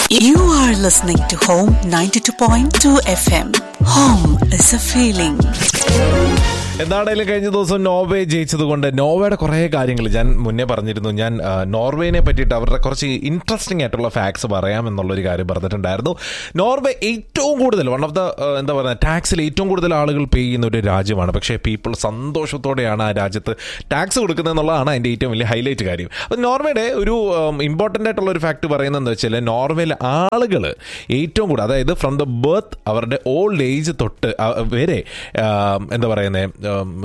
You are listening to Home 92.2 FM. Home is a feeling. എന്താണേലും കഴിഞ്ഞ ദിവസം Norway ജയിച്ചത് കൊണ്ട് നോർവേയുടെ കുറേ കാര്യങ്ങൾ ഞാൻ മുന്നേ പറഞ്ഞിരുന്നു ഞാൻ ആ, നോർവേനെ പറ്റിയിട്ട് അവരുടെ കുറച്ച് ഇൻട്രസ്റ്റിംഗ് ആയിട്ടുള്ള ഫാക്ട്സ് പറയാം എന്നുള്ളൊരു കാര്യം പറഞ്ഞിട്ടുണ്ടായിരുന്നു നോർവേ ഏറ്റവും കൂടുതൽ വൺ ഓഫ് ദ എന്താ പറയുക ടാക്സിൽ ഏറ്റവും കൂടുതൽ ആളുകൾ പേ ചെയ്യുന്ന ഒരു രാജ്യമാണ് പക്ഷേ പീപ്പിൾ സന്തോഷത്തോടെയാണ് ആ രാജ്യത്ത് ടാക്സ് കൊടുക്കുന്നത് എന്നുള്ളതാണ് അതിൻ്റെ ഏറ്റവും വലിയ ഹൈലൈറ്റ് കാര്യം അപ്പം നോർവേയുടെ ഒരു ഇമ്പോർട്ടൻ്റ് ആയിട്ടുള്ള ഒരു ഫാക്ട് പറയുന്നത് വെച്ചാൽ നോർവേയിലെ ആളുകൾ ഏറ്റവും കൂടുതൽ അതായത് ഫ്രം ദ ബർത്ത് അവരുടെ ഓൾഡ് ഏജ് തൊട്ട് ആ, വരെ ആ, എന്താ പറയുന്നത്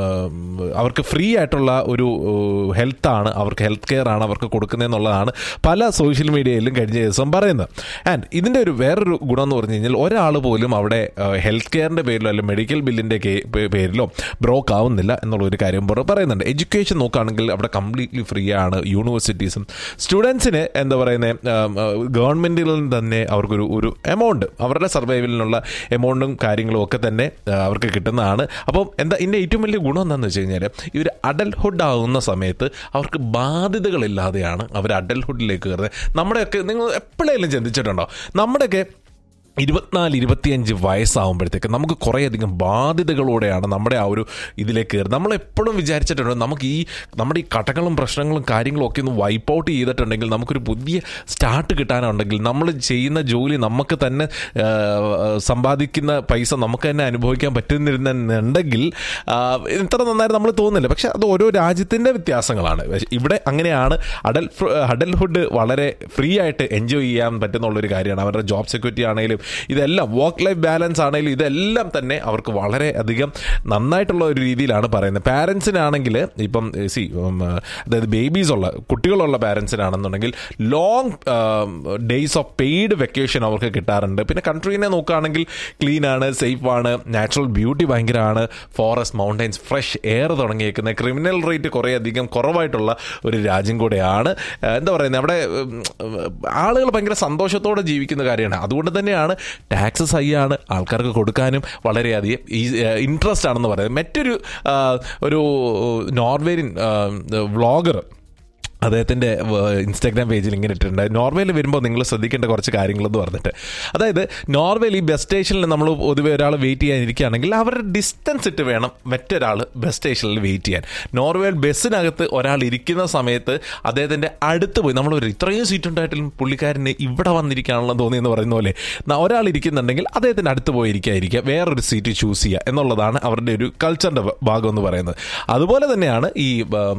അവർക്ക് ഫ്രീ ആയിട്ടുള്ള ഒരു ഹെൽത്താണ് അവർക്ക് ഹെൽത്ത് കെയർ ആണ് അവർക്ക് കൊടുക്കുന്നതെന്നുള്ളതാണ് പല സോഷ്യൽ മീഡിയയിലും കഴിഞ്ഞ ദിവസം പറയുന്നത് ആൻഡ് ഇതിൻ്റെ ഒരു വേറൊരു ഗുണം എന്ന് പറഞ്ഞു കഴിഞ്ഞാൽ ഒരാൾ പോലും അവിടെ ഹെൽത്ത് കെയറിൻ്റെ പേരിലോ അല്ലെങ്കിൽ മെഡിക്കൽ ബില്ലിൻ്റെ പേരിലോ ബ്രോക്ക് ആവുന്നില്ല എന്നുള്ളൊരു കാര്യം പുറ- പറയുന്നുണ്ട് എഡ്യൂക്കേഷൻ നോക്കുകയാണെങ്കിൽ അവിടെ കംപ്ലീറ്റ്ലി ഫ്രീ ആണ് യൂണിവേഴ്സിറ്റീസും സ്റ്റുഡൻസിന് എന്താ പറയുന്നത് ഗവൺമെൻറ്റിൽ നിന്ന് തന്നെ അവർക്കൊരു ഒരു എമൗണ്ട് അവരുടെ സർവൈവലിനുള്ള എമൗണ്ടും കാര്യങ്ങളും ഒക്കെ തന്നെ ആ, അവർക്ക് കിട്ടുന്നതാണ് അപ്പം എന്താ ഇതിൻ്റെ ഏറ്റവും വലിയ ഗുണം എന്താണെന്ന് വെച്ച് കഴിഞ്ഞാൽ ഇവർ അഡൽഹുഡ് ആകുന്ന സമയത്ത് അവർക്ക് ബാധ്യതകളില്ലാതെയാണ് അവർ അഡൽഹുഡിലേക്ക് കയറുന്നത് നമ്മുടെയൊക്കെ നിങ്ങൾ എപ്പോഴെങ്കിലും ചിന്തിച്ചിട്ടുണ്ടോ നമ്മുടെയൊക്കെ ഇരുപത്തിനാല് ഇരുപത്തിയഞ്ച് വയസ്സാകുമ്പോഴത്തേക്ക് നമുക്ക് കുറേയധികം ബാധ്യതകളോടെയാണ് നമ്മുടെ ആ ഒരു ഇതിലേക്ക് കയറുന്നത് നമ്മൾ എപ്പോഴും വിചാരിച്ചിട്ടുണ്ട് നമുക്ക് ഈ നമ്മുടെ ഈ കടകളും പ്രശ്നങ്ങളും കാര്യങ്ങളും ഒക്കെ ഒന്ന് വൈപ്പ് ഔട്ട് ചെയ്തിട്ടുണ്ടെങ്കിൽ നമുക്കൊരു പുതിയ സ്റ്റാർട്ട് കിട്ടാനുണ്ടെങ്കിൽ നമ്മൾ ചെയ്യുന്ന ജോലി നമുക്ക് തന്നെ ആ, സമ്പാദിക്കുന്ന പൈസ നമുക്ക് തന്നെ അനുഭവിക്കാൻ പറ്റുന്നിരുന്നുണ്ടെങ്കിൽ ആ, ഇത്ര നന്നായിട്ട് നമ്മൾ തോന്നുന്നില്ല പക്ഷെ അത് ഓരോ രാജ്യത്തിൻ്റെ വ്യത്യാസങ്ങളാണ് പക്ഷേ ഇവിടെ അങ്ങനെയാണ് അഡൽ അഡൽഹുഡ് വളരെ ഫ്രീ ആയിട്ട് എൻജോയ് ചെയ്യാൻ പറ്റുന്നുള്ളൊരു കാര്യമാണ് അവരുടെ ജോബ് സെക്യൂരിറ്റി ആണെങ്കിലും ഇതെല്ലാം വർക്ക് ലൈഫ് ബാലൻസ് ആണെങ്കിലും ഇതെല്ലാം തന്നെ അവർക്ക് വളരെ അധികം നന്നായിട്ടുള്ള ഒരു രീതിയിലാണ് പറയുന്നത് പാരൻസിനാണെങ്കിൽ ഇപ്പം സി അതായത് ബേബീസ് ഉള്ള കുട്ടികളുള്ള പാരൻസിനാണെന്നുണ്ടെങ്കിൽ long days of paid vacation അവർക്ക് കിട്ടാറുണ്ട് പിന്നെ കൺട്രീനെ നോക്കുകയാണെങ്കിൽ ക്ലീൻ ആണ് സേഫ് ആണ് നാച്ചുറൽ ബ്യൂട്ടി ഭയങ്കരമാണ് ഫോറസ്റ്റ് മൗണ്ടൻസ് ഫ്രഷ് എയർ തുടങ്ങിയേക്കുന്നത് ക്രിമിനൽ റേറ്റ് കുറേ അധികം കുറവായിട്ടുള്ള ഒരു രാജ്യം കൂടെയാണ് ആ, എന്താ പറയുന്നത് അവിടെ ഉം, ആളുകൾ ഭയങ്കര സന്തോഷത്തോടെ ജീവിക്കുന്ന കാര്യമാണ് അതുകൊണ്ട് തന്നെയാണ് ടാക്സസ് ഹൈ ആണ് ആൾക്കാർക്ക് കൊടുക്കാനും വളരെയധികം ഇൻട്രസ്റ്റ് ആണെന്ന് പറയുന്നത് മറ്റൊരു ആ, ഒരു നോർവേരിയൻ വ്ളോഗർ അദ്ദേഹത്തിൻ്റെ ഇൻസ്റ്റാഗ്രാം പേജിൽ ഇങ്ങനെ ഇട്ടിട്ടുണ്ട് നോർവേയിൽ വരുമ്പോൾ നിങ്ങൾ ശ്രദ്ധിക്കേണ്ട കുറച്ച് കാര്യങ്ങളെന്ന് പറഞ്ഞിട്ട് അതായത് നോർവേയിൽ ഈ ബസ് സ്റ്റേഷനിൽ നമ്മൾ പൊതുവെ ഒരാൾ വെയിറ്റ് ചെയ്യാനിരിക്കുകയാണെങ്കിൽ അവരുടെ ഡിസ്റ്റൻസ് ഇട്ട് വേണം മറ്റൊരാൾ ബസ് സ്റ്റേഷനിൽ വെയിറ്റ് ചെയ്യാൻ നോർവേയിൽ ബസ്സിനകത്ത് ഒരാൾ ഇരിക്കുന്ന സമയത്ത് അദ്ദേഹത്തിൻ്റെ അടുത്ത് പോയി നമ്മൾ ഒരു ഇത്രയും സീറ്റ് ഉണ്ടായിട്ടും പുള്ളിക്കാരന് ഇവിടെ വന്നിരിക്കുകയാണല്ലോ തോന്നിയെന്ന് പറയുന്ന പോലെ ന- ഒരാൾ ഇരിക്കുന്നുണ്ടെങ്കിൽ അദ്ദേഹത്തിൻ്റെ അടുത്ത് പോയി ഇരിക്കാതിരിക്കുക വേറൊരു സീറ്റ് ചൂസ് ചെയ്യുക എന്നുള്ളതാണ് അവരുടെ ഒരു കൾച്ചറിൻ്റെ ഭാഗം എന്ന് പറയുന്നത് അതുപോലെ തന്നെയാണ് ഈ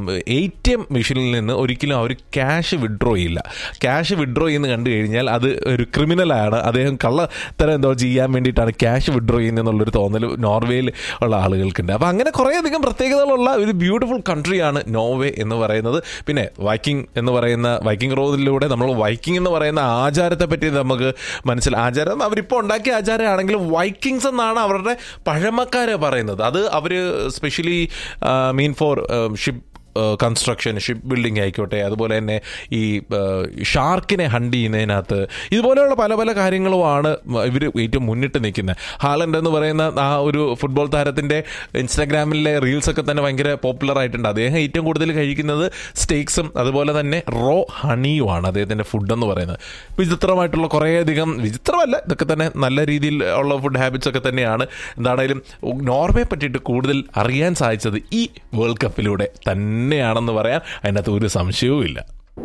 എ ടി എം മെഷീനിൽ നിന്ന് ഒരിക്കലും അവർ ക്യാഷ് വിഡ്രോ ചെയ്യില്ല ക്യാഷ് വിഡ്രോ ചെയ്യുന്ന കണ്ടു കഴിഞ്ഞാൽ അത് ഒരു ക്രിമിനലാണ് അദ്ദേഹം കള്ളത്തരം എന്തോ ചെയ്യാൻ വേണ്ടിയിട്ടാണ് ക്യാഷ് വിഡ്രോ ചെയ്യുന്നത് എന്നുള്ളൊരു തോന്നൽ നോർവേയിൽ ഉള്ള ആളുകൾക്കുണ്ട് അപ്പോൾ അങ്ങനെ കുറേയധികം പ്രത്യേകതകളുള്ള ഒരു ബ്യൂട്ടിഫുൾ കൺട്രിയാണ് നോർവേ എന്ന് പറയുന്നത് പിന്നെ വൈക്കിംഗ് എന്ന് പറയുന്ന വൈക്കിംഗ് റോഡിലൂടെ നമ്മൾ വൈക്കിംഗ് എന്ന് പറയുന്ന ആചാരത്തെ പറ്റി നമുക്ക് മനസ്സിൽ ആചാരം അവരിപ്പോൾ ഉണ്ടാക്കിയ ആചാരമാണെങ്കിലും വൈക്കിങ്സ് എന്നാണ് അവരുടെ പഴമക്കാരെ പറയുന്നത് അത് അവർ specially mean for ship construction ship building ആയിക്കോട്ടെ അതുപോലെ തന്നെ ഈ ഷാർക്കിനെ ഹണ്ട് ചെയ്യുന്നതിനകത്ത് ഇതുപോലെയുള്ള പല പല കാര്യങ്ങളുമാണ് ഇവർ ഏറ്റവും മുന്നിട്ട് നിൽക്കുന്നത് ഹാലൻഡ് എന്ന് പറയുന്ന ആ ഒരു ഫുട്ബോൾ താരത്തിൻ്റെ ഇൻസ്റ്റാഗ്രാമിലെ റീൽസൊക്കെ തന്നെ ഭയങ്കര പോപ്പുലർ ആയിട്ടുണ്ട് അദ്ദേഹം ഏറ്റവും കൂടുതൽ കഴിക്കുന്നത് സ്റ്റേക്സും അതുപോലെ തന്നെ റോ ഹണിയുമാണ് അദ്ദേഹത്തിൻ്റെ ഫുഡ് എന്ന് പറയുന്നത് വിചിത്രമായിട്ടുള്ള കുറേയധികം വിചിത്രമല്ല ഇതൊക്കെ തന്നെ നല്ല രീതിയിൽ ഉള്ള ഫുഡ് ഹാബിറ്റ്സ് ഒക്കെ തന്നെയാണ് എന്താണേലും നോർവേ പറ്റിയിട്ട് കൂടുതൽ അറിയാൻ സാധിച്ചത് ഈ വേൾഡ് കപ്പിലൂടെ തന്നെയാണെന്ന് പറയാൻ അതിനകത്ത് ഒരു സംശയവും ഇല്ല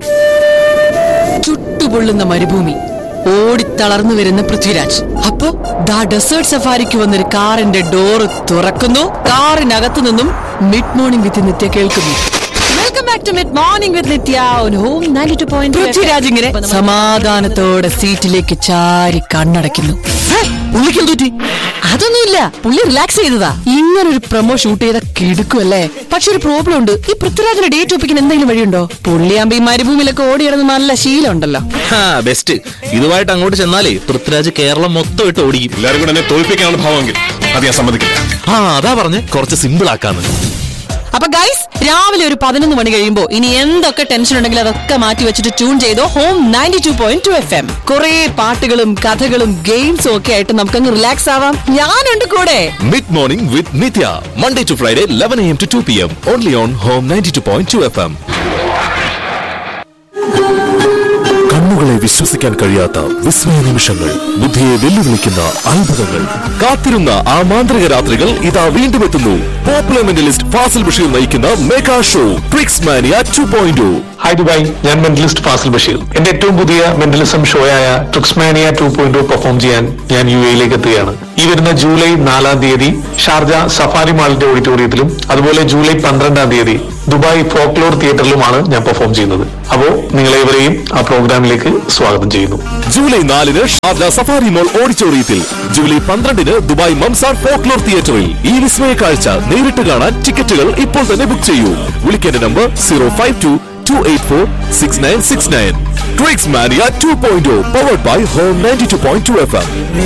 ചുട്ടുപൊള്ളുന്ന മരുഭൂമി ഓടിത്തളർന്നു വരുന്ന പൃഥ്വിരാജ് അപ്പൊ ദാ ഡെസേർട്ട് സഫാരിക്ക് വന്നൊരു കാറിന്റെ ഡോറ് തുറക്കുന്നു കാറിനകത്തു നിന്നും മിഡ് മോർണിംഗ് വിത്ത് നിത്യ കേൾക്കുന്നു welcome back to mid morning with Nithya on home 92.2 Prithviraj ഇങ്ങനെ സമാധാനത്തോടെ സീറ്റിലേക്ക് ചാരി കണ്ണടയ്ക്കുന്നു പുള്ളിക്കും തൂറ്റി അതൊന്നുമില്ല പുള്ളി റിലാക്സ് ചെയ്തതാ ഇങ്ങനെ ഒരു പ്രൊമോ ഷൂട്ട് ചെയ്ത കിടുക്കുമല്ലേ പക്ഷെ ഒരു പ്രോബ്ലം ഉണ്ട് ഈ പൃഥ്വിരാജിന്റെ ഡേറ്റ് ഒപ്പിക്കാൻ എന്തെങ്കിലും വഴിയുണ്ടോ പുള്ളിയാകുമ്പോ ഈ മരുഭൂമിയിലൊക്കെ ഓടിയിടുന്ന നല്ല ശീലം ഉണ്ടല്ലോ ബെസ്റ്റ് ഇതുമായിട്ട് അങ്ങോട്ട് ചെന്നാലേ പൃഥ്വിരാജ് കേരളം മൊത്തം ഇട്ട് ഓടിക്കും എല്ലാവരും കൂടെ എന്നെ തോൽപ്പിക്കാനുള്ള ഭാവമെങ്കിൽ അത് ഞാൻ സമ്മതിക്കില്ല ആ അതാ പറഞ്ഞ് കുറച്ച് സിമ്പിൾ ആക്കാന്ന് അപ്പൊ ഗൈസ് രാവിലെ ഒരു പതിനൊന്ന് മണി കഴിയുമ്പോ ഇനി എന്തൊക്കെ ടെൻഷൻ ഉണ്ടെങ്കിലും അതൊക്കെ മാറ്റി വെച്ചിട്ട് ട്യൂൺ ചെയ്തോ home ninety two point two F M കുറെ പാട്ടുകളും കഥകളും ഗെയിംസും ഒക്കെ ആയിട്ട് നമുക്കങ്ങ് റിലാക്സ് ആവാം ഞാനുണ്ട് കൂടെ mid morning with Nithya Monday to Friday eleven AM to two P M only on home ninety two point two F M കണ്ണുകളെ കണ്ണുകളെ വിശ്വസിക്കാൻ കഴിയാത്ത വിസ്മയ നിമിഷങ്ങൾ ബുദ്ധിയെ വെല്ലുവിളിക്കുന്ന അത്ഭുതങ്ങൾ കാത്തിരുന്ന ആ മാന്ത്രിക രാത്രികൾ ഇതാ വീണ്ടും എത്തുന്നു പോപ്പുലർ മെന്റലിസ്റ്റ് ഫാസിൽ ബഷീർ നയിക്കുന്ന mega show tricks mania two point hi Dubai ഞാൻ മെന്റലിസ്റ്റ് ഫാസിൽ ബഷീർ എന്റെ ഏറ്റവും പുതിയ മെന്റലിസം ഷോയായ ട്രിക്സ്മാനിയ ടു പോയിന്റ് പെർഫോം ചെയ്യാൻ ഞാൻ യു എയിലേക്ക് എത്തുകയാണ് ഈ വരുന്ന ജൂലൈ നാലാം തീയതി ഷാർജ സഫാരി മാളിന്റെ ഓഡിറ്റോറിയത്തിലും അതുപോലെ ജൂലൈ പന്ത്രണ്ടാം തീയതി ദുബായ് ഫോക്ലോർ തിയേറ്ററിലുമാണ് ഞാൻ പെർഫോം ചെയ്യുന്നത് അപ്പോ നിങ്ങളേവരെയും ആ പ്രോഗ്രാമിലേക്ക് സ്വാഗതം ചെയ്യുന്നു ജൂലൈ നാലിന് ഷാർജ സഫാരി മോൾ ഓഡിറ്റോറിയത്തിൽ ജൂലൈ പന്ത്രണ്ടിന് ദുബായ് മംസാർ ഫോക്ലോർ തിയേറ്ററിൽ ഈ വിസ്മയ കാഴ്ച നേരിട്ട് കാണാൻ ടിക്കറ്റുകൾ ഇപ്പോൾ തന്നെ ബുക്ക് ചെയ്യൂ വിളിക്കേണ്ട number zero five two two eight four six nine six nine tricks mania two point powered by home ninety two point two F M